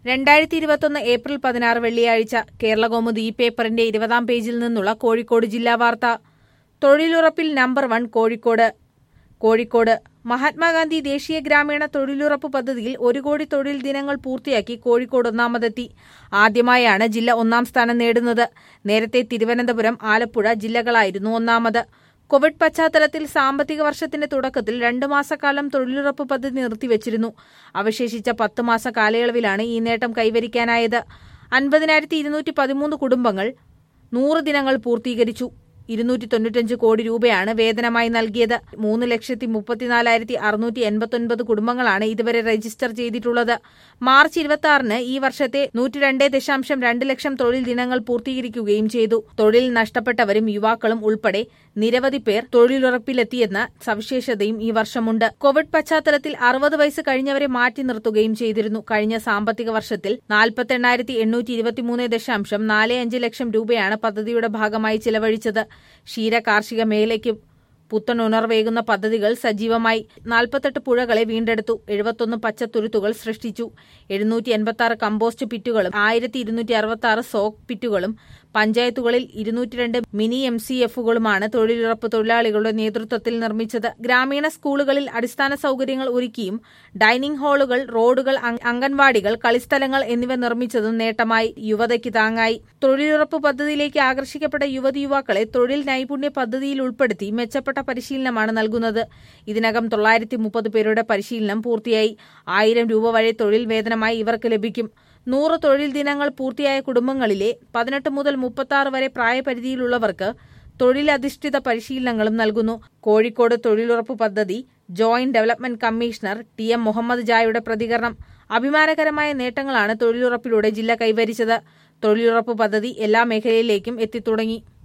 രണ്ടായിരത്തി ഇരുപത്തൊന്ന് ഏപ്രിൽ പതിനാറ് വെള്ളിയാഴ്ച കേരളകൗമുദി ഈ പേപ്പറിന്റെ ഇരുപതാം പേജിൽ നിന്നുള്ള കോഴിക്കോട് ജില്ലാ വാർത്ത തൊഴിലുറപ്പിൽ നമ്പർ വൺ കോഴിക്കോട് കോഴിക്കോട് മഹാത്മാഗാന്ധി ദേശീയ ഗ്രാമീണ തൊഴിലുറപ്പ് പദ്ധതിയിൽ ഒരു കോടി തൊഴിൽ ദിനങ്ങൾ പൂർത്തിയാക്കി കോഴിക്കോട് ഒന്നാമതെത്തി ആദ്യമായാണ് ജില്ല ഒന്നാം സ്ഥാനം നേടുന്നത് നേരത്തെ തിരുവനന്തപുരം ആലപ്പുഴ ജില്ലകളായിരുന്നു ഒന്നാമത് കോവിഡ് പശ്ചാത്തലത്തിൽ സാമ്പത്തിക വർഷത്തിന്റെ തുടക്കത്തിൽ രണ്ടു മാസക്കാലം തൊഴിലുറപ്പ് പദ്ധതി നിർത്തിവച്ചിരുന്നു അവശേഷിച്ച പത്ത് മാസ കാലയളവിലാണ് ഈ നേട്ടം കൈവരിക്കാനായത് അൻപതിനായിരത്തി ഇരുന്നൂറ്റി പതിമൂന്ന് കുടുംബങ്ങൾ നൂറ് ദിനങ്ങൾ പൂർത്തീകരിച്ചു ഇരുന്നൂറ്റി തൊണ്ണൂറ്റഞ്ച് കോടി രൂപയാണ് വേതനമായി നൽകിയത് മൂന്ന് ലക്ഷത്തി മുപ്പത്തിനാലായിരത്തി അറുന്നൂറ്റി എൺപത്തൊൻപത് കുടുംബങ്ങളാണ് ഇതുവരെ രജിസ്റ്റർ ചെയ്തിട്ടുള്ളത് മാർച്ച് ഇരുപത്തി ആറിന് ഈ വർഷത്തെ നൂറ്റി രണ്ട് ദശാംശം രണ്ട് ലക്ഷം തൊഴിൽ ദിനങ്ങൾ പൂർത്തീകരിക്കുകയും ചെയ്തു തൊഴിൽ നഷ്ടപ്പെട്ടവരും യുവാക്കളും ഉൾപ്പെടെ നിരവധി പേർ തൊഴിലുറപ്പിലെത്തിയെന്ന സവിശേഷതയും ഈ വർഷമുണ്ട് കോവിഡ് പശ്ചാത്തലത്തിൽ അറുപത് വയസ്സ് കഴിഞ്ഞവരെ മാറ്റി നിർത്തുകയും ചെയ്തിരുന്നു കഴിഞ്ഞ സാമ്പത്തിക വർഷത്തിൽ നാൽപ്പത്തെണ്ണായിരത്തി എണ്ണൂറ്റി ഇരുപത്തിമൂന്ന് ദശാംശം നാല് അഞ്ച് ലക്ഷം രൂപയാണ് പദ്ധതിയുടെ ഭാഗമായി ചിലവഴിച്ചത് ക്ഷീര കാർഷിക മേഖലയ്ക്ക് പുത്തൻ ഉണർവേകുന്ന പദ്ധതികൾ സജീവമായി നാൽപ്പത്തെട്ട് പുഴകളെ വീണ്ടെടുത്തു എഴുപത്തൊന്ന് പച്ചത്തുരുത്തുകൾ സൃഷ്ടിച്ചു എഴുന്നൂറ്റി എൺപത്തി ആറ് കമ്പോസ്റ്റ് പിറ്റുകളും ആയിരത്തി ഇരുന്നൂറ്റി അറുപത്തി ആറ് സോക്ക് പിറ്റുകളും പഞ്ചായത്തുകളിൽ ഇരുന്നൂറ്റി രണ്ട് മിനി എം സി എഫുകളുമാണ് തൊഴിലുറപ്പ് തൊഴിലാളികളുടെ നേതൃത്വത്തിൽ നിർമ്മിച്ചത് ഗ്രാമീണ സ്കൂളുകളിൽ അടിസ്ഥാന സൗകര്യങ്ങൾ ഒരുക്കിയും ഡൈനിംഗ് ഹാളുകൾ റോഡുകൾ അംഗൻവാടികൾ കളിസ്ഥലങ്ങൾ എന്നിവ നിർമ്മിച്ചതും നേട്ടമായി യുവതയ്ക്ക് താങ്ങായി തൊഴിലുറപ്പ് പദ്ധതിയിലേക്ക് ആകർഷിക്കപ്പെട്ട യുവതി യുവാക്കളെ തൊഴിൽ നൈപുണ്യ പദ്ധതിയിൽ ഉൾപ്പെടുത്തി മെച്ചപ്പെട്ട പരിശീലനമാണ് നൽകുന്നത് ഇതിനകം തൊള്ളായിരത്തി മുപ്പത് പേരുടെ പരിശീലനം പൂർത്തിയായി ആയിരം രൂപ വരെ തൊഴിൽ വേതനമായി ഇവർക്ക് ലഭിക്കും നൂറ് തൊഴിൽ ദിനങ്ങൾ പൂർത്തിയായ കുടുംബങ്ങളിലെ പതിനെട്ട് മുതൽ മുപ്പത്തി ആറ് വരെ പ്രായപരിധിയിലുള്ളവർക്ക് തൊഴിലധിഷ്ഠിത പരിശീലനങ്ങളും നൽകുന്നു കോഴിക്കോട് തൊഴിലുറപ്പ് പദ്ധതി joint development commissioner T M Mohammed ജായുടെ പ്രതികരണം അഭിമാനകരമായ നേട്ടങ്ങളാണ് തൊഴിലുറപ്പിലൂടെ ജില്ല കൈവരിച്ചത് തൊഴിലുറപ്പ് പദ്ധതി എല്ലാ മേഖലയിലേക്കും എത്തിത്തുടങ്ങി